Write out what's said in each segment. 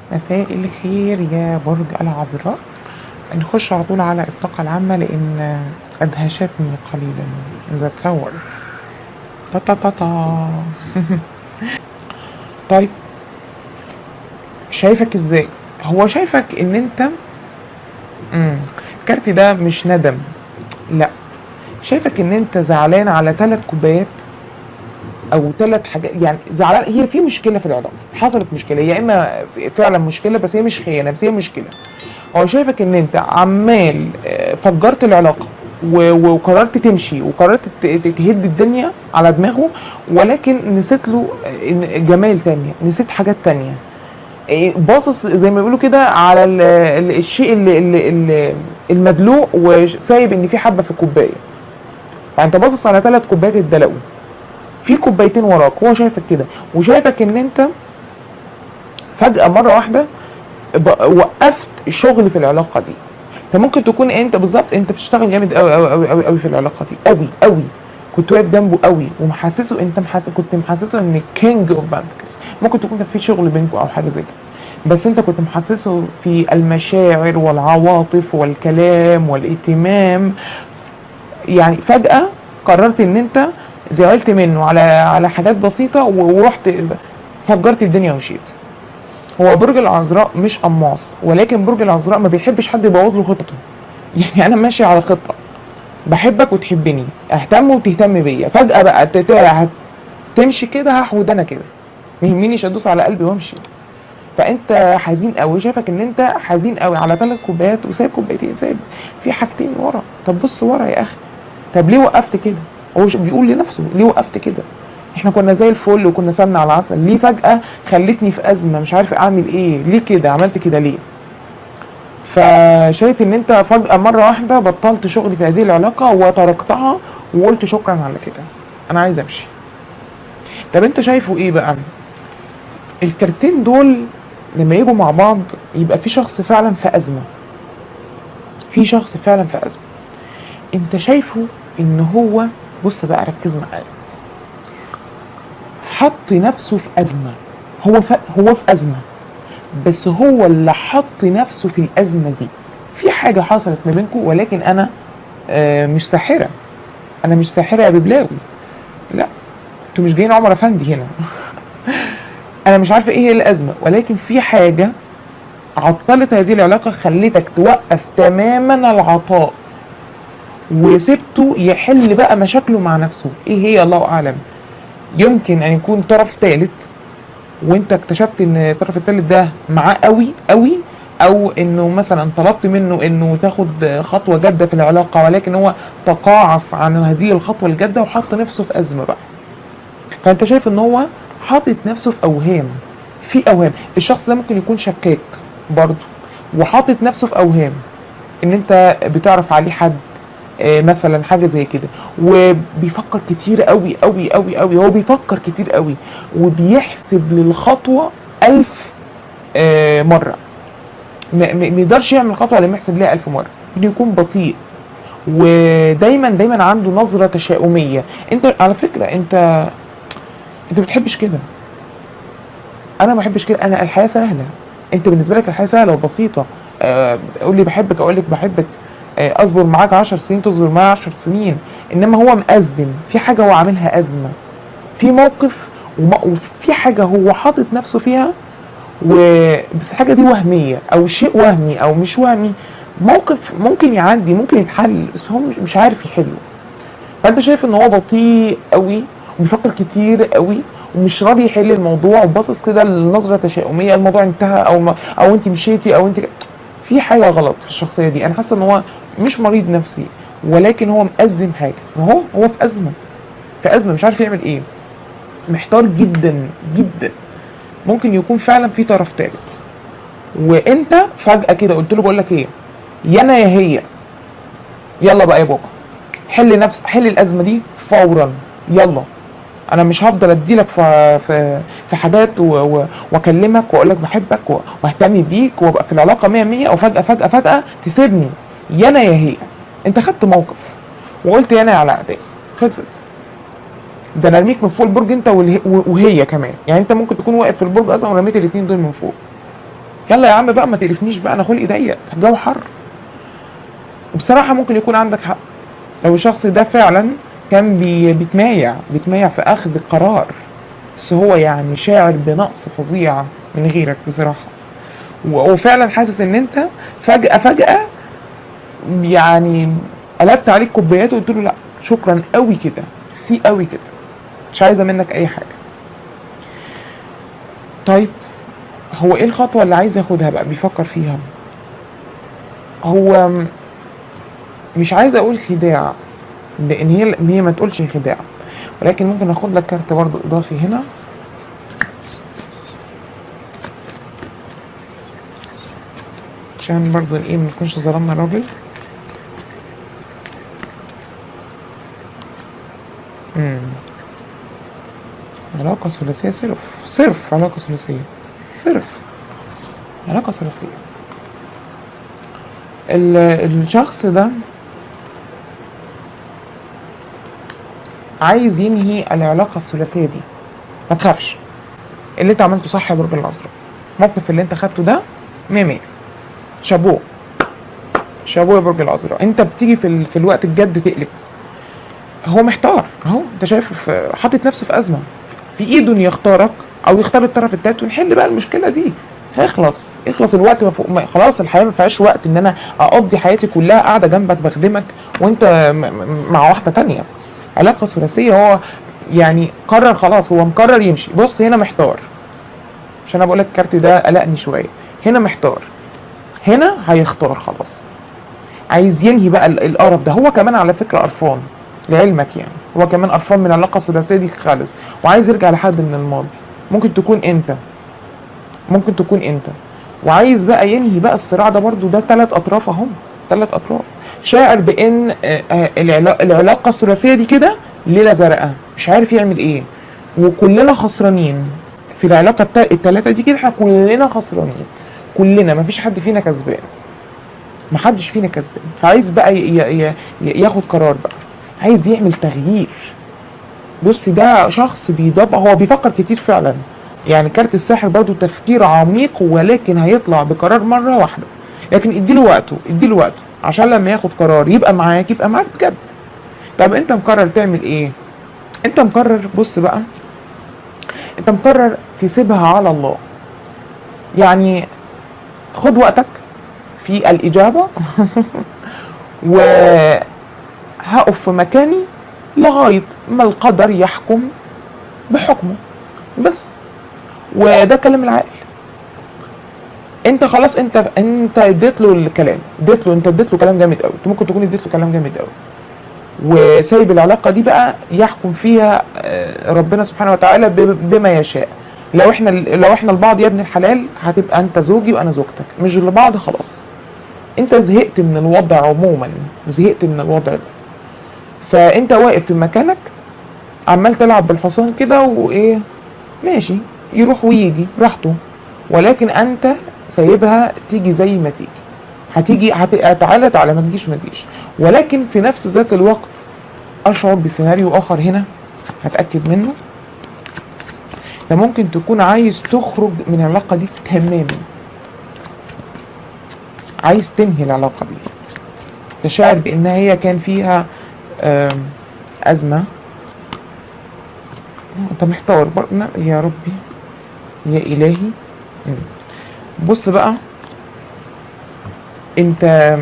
مساء الخير يا برج العذراء نخش على طول على الطاقة العامة لأن أدهشتني قليلا ذا تاور تا تا تا تا طيب شايفك ازاي هو شايفك ان انت مم. الكارت ده مش ندم لا شايفك ان انت زعلان على ثلاث كوبايات او ثلاث حاجات يعني زعلان هي في مشكله في العلاقه حصلت مشكله يا اما فعلا مشكله بس هي مش خيانه بس هي مشكله هو شايفك ان انت عمال آه، فجرت العلاقه و- وقررت تمشي وقررت ت- ت- تهد الدنيا على دماغه ولكن نسيت له آه، إن- جمال تانية نسيت حاجات تانية إيه، باصص زي ما بيقولوا كده على ال- ال- الشيء اللي اللي اللي المدلوق وسايب ان في حبه في الكوبايه فانت باصص على ثلاث كوبايات اتدلقوا في كوبايتين وراك هو شايفك كده وشايفك ان انت فجاه مره واحده ب- وقفت الشغل في العلاقه دي انت ممكن تكون انت بالظبط انت بتشتغل جامد قوي قوي قوي قوي قوي في العلاقه دي قوي قوي كنت واقف جنبه قوي ومحسسه انت محسس كنت محسسه ان كينج اوف بانتكس ممكن تكون كان في شغل بينكم او حاجه زي كده بس انت كنت محسسه في المشاعر والعواطف والكلام والاهتمام يعني فجأة قررت ان انت زعلت منه على على حاجات بسيطة و- ورحت فجرت الدنيا ومشيت هو برج العذراء مش قماص ولكن برج العذراء ما بيحبش حد يبوظ له خطته يعني انا ماشي على خطة بحبك وتحبني اهتم وتهتم بيا فجأة بقى ت- ت- هتمشي كده هحود انا كده ما يهمنيش ادوس على قلبي وامشي فانت حزين قوي شايفك ان انت حزين قوي على ثلاث كوبايات وسايب كوبايتين سايب في حاجتين ورا طب بص ورا يا اخي طب ليه وقفت كده هو ش- بيقول لنفسه ليه وقفت كده احنا كنا زي الفل وكنا سمنة على العسل ليه فجأة خلتني في أزمة مش عارف أعمل إيه ليه كده عملت كده ليه فشايف ان انت فجأة مرة واحدة بطلت شغلي في هذه العلاقة وتركتها وقلت شكرا على كده انا عايز امشي طب انت شايفه ايه بقى الكارتين دول لما يجوا مع بعض يبقى في شخص فعلا في أزمة في شخص فعلا في أزمة انت شايفه ان هو بص بقى ركز معايا حط نفسه في أزمة هو ف... هو في أزمة بس هو اللي حط نفسه في الأزمة دي في حاجة حصلت ما بينكم ولكن أنا آه مش ساحرة أنا مش ساحرة يا ببلاوي لا انتوا مش جايين عمر أفندي هنا أنا مش عارفة إيه هي الأزمة ولكن في حاجة عطلت هذه العلاقة خلتك توقف تماما العطاء وسبته يحل بقى مشاكله مع نفسه ايه هي الله اعلم يمكن ان يكون طرف ثالث وانت اكتشفت ان الطرف الثالث ده معاه قوي قوي او انه مثلا طلبت منه انه تاخد خطوه جاده في العلاقه ولكن هو تقاعس عن هذه الخطوه الجاده وحط نفسه في ازمه بقى فانت شايف ان هو حاطط نفسه في اوهام في اوهام الشخص ده ممكن يكون شكاك برضه وحاطط نفسه في اوهام ان انت بتعرف عليه حد آه، مثلا حاجه زي كده وبيفكر كتير قوي قوي قوي قوي هو بيفكر كتير قوي وبيحسب للخطوه ألف آه، مره ما ما- ما يقدرش يعمل خطوه لما يحسب ليها ألف مره انه يكون بطيء ودايما دايما عنده نظره تشاؤميه انت على فكره انت انت ما بتحبش كده انا ما بحبش كده انا الحياه سهله انت بالنسبه لك الحياه سهله وبسيطه آه، قول لي بحبك اقول لك بحبك آه، اصبر معاك 10 سنين تصبر معايا 10 سنين انما هو مأزم في حاجه هو عاملها ازمه في موقف وم- وفي حاجه هو حاطط نفسه فيها و بس الحاجه دي وهميه او شيء وهمي او مش وهمي موقف ممكن يعدي ممكن يتحل بس هو مش- مش عارف يحله فانت شايف ان هو بطيء قوي وبيفكر كتير قوي ومش راضي يحل الموضوع وباصص كده لنظره تشاؤميه الموضوع انتهى او ما او انت مشيتي او انت في حاجه غلط في الشخصيه دي انا حاسه ان هو مش مريض نفسي ولكن هو مأزم حاجه ما هو هو في ازمه في ازمه مش عارف يعمل ايه محتار جدا جدا ممكن يكون فعلا في طرف ثالث وانت فجاه كده قلت له بقول لك ايه يا انا يا هي يلا بقى يا بابا حل نفس حل الازمه دي فورا يلا انا مش هفضل اديلك في في في حاجات و- و- واكلمك واقول لك بحبك و- واهتم بيك وابقى في العلاقه 100 100 وفجاه فجاه فجاه تسيبني يا انا يا هي انت خدت موقف وقلت يا انا على اعدائي خلصت ده انا ارميك من فوق البرج انت والهي- وهي كمان يعني انت ممكن تكون واقف في البرج اصلا ورميت الاثنين دول من فوق يلا يا عم بقى ما تقرفنيش بقى انا خلقي ضيق الجو حر بصراحه ممكن يكون عندك حق لو الشخص ده فعلا كان بي بيتمايع بيتمايع في اخذ قرار بس هو يعني شاعر بنقص فظيع من غيرك بصراحه و- وفعلا حاسس ان انت فجاه فجاه يعني قلبت عليك كوبايات وقلت له لا شكرا قوي كده سي قوي كده مش عايزه منك اي حاجه طيب هو ايه الخطوه اللي عايز ياخدها بقى بيفكر فيها هو م- مش عايز اقول خداع لان هي ان هي ما تقولش خداع ولكن ممكن اخد لك كارت برضو اضافي هنا عشان برضو ايه ما نكونش ظلمنا الراجل امم علاقة ثلاثية صرف صرف علاقة ثلاثية صرف علاقة ثلاثية ال- الشخص ده عايز ينهي العلاقة الثلاثية دي ما تخافش اللي انت عملته صح يا برج الازرق الموقف اللي انت خدته ده مية مية شابوه شابوه يا برج الازرق انت بتيجي في, ال... في الوقت الجد تقلب هو محتار اهو انت شايفه في حاطط نفسه في ازمه في ايده انه يختارك او يختار الطرف التالت ونحل بقى المشكله دي هيخلص يخلص الوقت ما فوق ما خلاص الحياه ما فيهاش وقت ان انا اقضي حياتي كلها قاعده جنبك بخدمك وانت م- م- مع واحده تانية علاقه ثلاثيه هو يعني قرر خلاص هو مقرر يمشي بص هنا محتار عشان انا بقول لك الكارت ده قلقني شويه هنا محتار هنا هيختار خلاص عايز ينهي بقى ال- القرف ده هو كمان على فكره قرفان لعلمك يعني هو كمان قرفان من العلاقه الثلاثيه دي خالص وعايز يرجع لحد من الماضي ممكن تكون انت ممكن تكون انت وعايز بقى ينهي بقى الصراع ده برضو ده ثلاث اطراف اهم ثلاث اطراف شاعر بان آه، آه، العلا- العلاقه الثلاثيه دي كده ليله زرقاء مش عارف يعمل ايه وكلنا خسرانين في العلاقه التا- التلاته دي كده احنا كلنا خسرانين كلنا مفيش حد فينا كسبان محدش فينا كسبان فعايز بقى ي- ي- ي- ياخد قرار بقى عايز يعمل تغيير بص ده شخص بيدبر هو بيفكر كتير فعلا يعني كارت الساحر برضو تفكير عميق ولكن هيطلع بقرار مرة واحدة لكن اديله وقته اديله وقته عشان لما ياخد قرار يبقى معاك يبقى معاك بجد طب انت مقرر تعمل ايه انت مقرر بص بقى انت مقرر تسيبها على الله يعني خد وقتك في الإجابة وهقف في مكاني لغاية ما القدر يحكم بحكمه بس وده كلام العقل انت خلاص انت انت اديت له الكلام اديت له انت اديت له كلام جامد قوي انت ممكن تكون اديت له كلام جامد قوي وسايب العلاقه دي بقى يحكم فيها آه، ربنا سبحانه وتعالى ب- بما يشاء لو احنا لو احنا لبعض يا ابن الحلال هتبقى انت زوجي وانا زوجتك مش لبعض خلاص انت زهقت من الوضع عموما زهقت من الوضع ده فانت واقف في مكانك عمال تلعب بالحصان كده وايه ماشي يروح ويجي براحته ولكن انت سايبها تيجي زي ما تيجي هتيجي هت... تعالى تعالى ما تجيش ما تجيش ولكن في نفس ذات الوقت اشعر بسيناريو اخر هنا هتاكد منه انت ممكن تكون عايز تخرج من العلاقه دي تماما عايز تنهي العلاقه دي تشعر بان هي كان فيها آم، ازمه انت محتار بر... لا، يا ربي يا الهي مم. بص بقى انت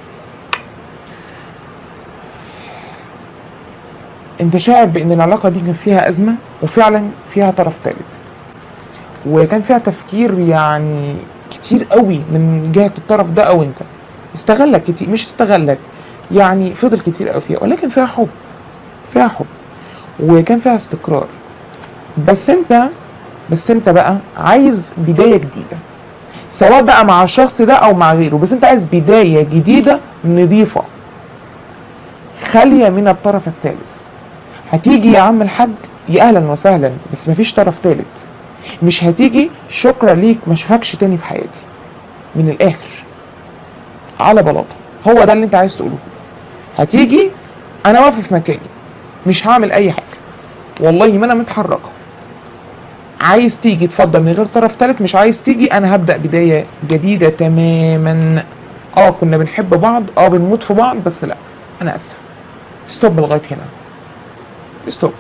انت شاعر بان العلاقه دي كان فيها ازمه وفعلا فيها طرف ثالث وكان فيها تفكير يعني كتير قوي من جهه الطرف ده او انت استغلك كتير مش استغلك يعني فضل كتير قوي فيها ولكن فيها حب فيها حب وكان فيها استقرار بس انت بس انت بقى عايز بدايه جديده سواء بقى مع الشخص ده او مع غيره بس انت عايز بدايه جديده نظيفه خاليه من الطرف الثالث هتيجي يا عم الحاج يا اهلا وسهلا بس مفيش طرف ثالث مش هتيجي شكرا ليك ما اشوفكش تاني في حياتي من الاخر على بلاطه هو ده اللي انت عايز تقوله هتيجي انا واقف في مكاني مش هعمل اي حاجه والله ما انا متحركه عايز تيجي اتفضل من غير طرف ثالث مش عايز تيجي انا هبدا بدايه جديده تماما اه كنا بنحب بعض اه بنموت في بعض بس لا انا اسف ستوب لغايه هنا ستوب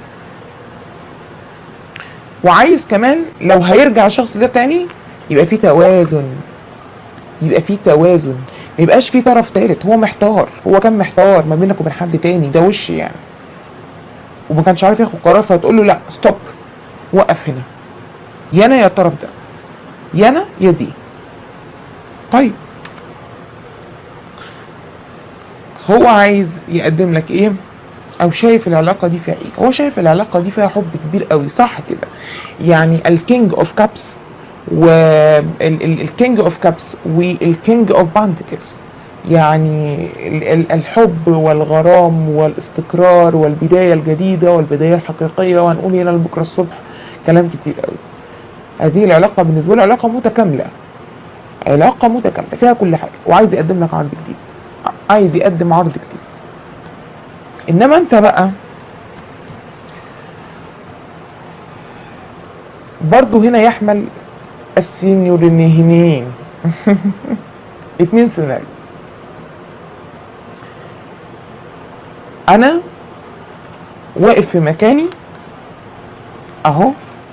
وعايز كمان لو هيرجع الشخص ده تاني يبقى في توازن يبقى في توازن ما يبقاش في طرف تالت هو محتار هو كان محتار ما بينك وبين حد تاني ده وش يعني وما كانش عارف ياخد قرار فتقول له لا ستوب وقف هنا يا انا يا الطرف ده يا انا يا دي طيب هو عايز يقدم لك ايه او شايف العلاقه دي فيها ايه هو شايف العلاقه دي فيها حب كبير قوي صح كده يعني الكينج اوف كابس والكينج اوف كابس والكينج اوف بانتكلز يعني ال- ال- الحب والغرام والاستقرار والبدايه الجديده والبدايه الحقيقيه وهنقول هنا لبكره الصبح كلام كتير قوي هذه العلاقه بالنسبه له علاقه متكامله علاقه متكامله فيها كل حاجه وعايز يقدم لك عرض جديد عايز يقدم عرض جديد انما انت بقى برضو هنا يحمل السينيورينيهنين اتنين سيناريو انا واقف في مكاني اهو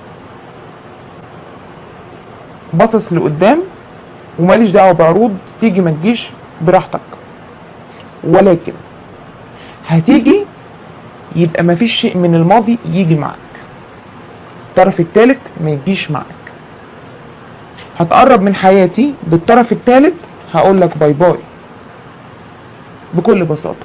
باصص لقدام وماليش دعوه بعروض تيجي ما تجيش براحتك ولكن هتيجي يبقى مفيش شيء من الماضي يجي معك الطرف التالت ما يجيش معك هتقرب من حياتي بالطرف التالت هقول لك باي باي بكل بساطة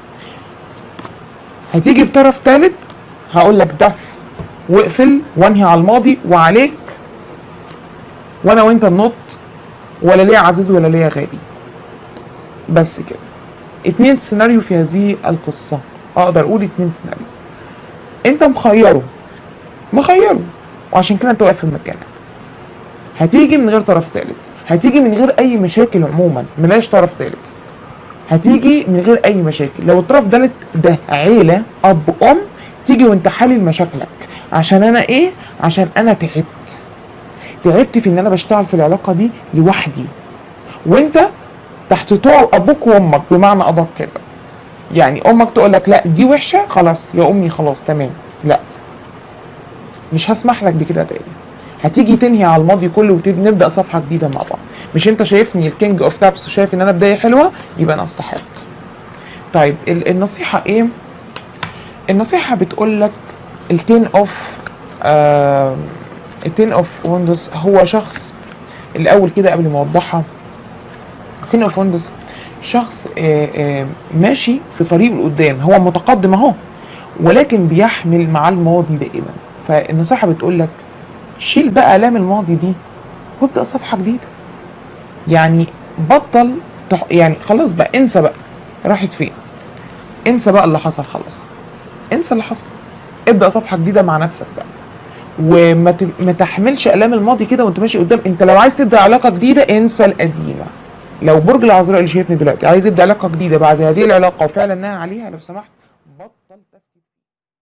هتيجي بطرف تالت هقول لك دف واقفل وانهي على الماضي وعليك وانا وانت ننط ولا ليا عزيز ولا ليا غالي بس كده اتنين سيناريو في هذه القصة اقدر اقول اتنين سيناريو انت مخيره مخيره وعشان كده انت واقف في مكانك هتيجي من غير طرف تالت هتيجي من غير اي مشاكل عموما ملاش طرف تالت هتيجي من غير اي مشاكل لو الطرف ده ده عيله اب ام تيجي وانت حلل مشاكلك عشان انا ايه عشان انا تعبت تعبت في ان انا بشتغل في العلاقه دي لوحدي وانت تحت طوع ابوك وامك بمعنى ابوك كده يعني امك تقول لك لا دي وحشه خلاص يا امي خلاص تمام لا مش هسمح لك بكده تاني هتيجي تنهي على الماضي كله ونبدا صفحه جديده مع بعض مش انت شايفني الكينج اوف كابس وشايف ان انا بدايه حلوه يبقى انا استحق طيب ال- النصيحه ايه النصيحه بتقول لك التين اوف آه التين اوف ويندوز هو شخص الاول كده قبل ما اوضحها التين اوف ويندوز شخص آه آه ماشي في طريقه لقدام هو متقدم اهو ولكن بيحمل مع الماضي دائما فالنصيحه بتقول لك شيل بقى آلام الماضي دي وابدأ صفحة جديدة يعني بطل تح... يعني خلاص بقى انسى بقى راحت فين انسى بقى اللي حصل خلاص انسى اللي حصل ابدأ صفحة جديدة مع نفسك بقى وما ت... ما تحملش آلام الماضي كده وانت ماشي قدام انت لو عايز تبدأ علاقة جديدة انسى القديمة لو برج العذراء اللي شايفني دلوقتي عايز يبدأ علاقة جديدة بعد هذه العلاقة وفعلا نهى عليها لو سمحت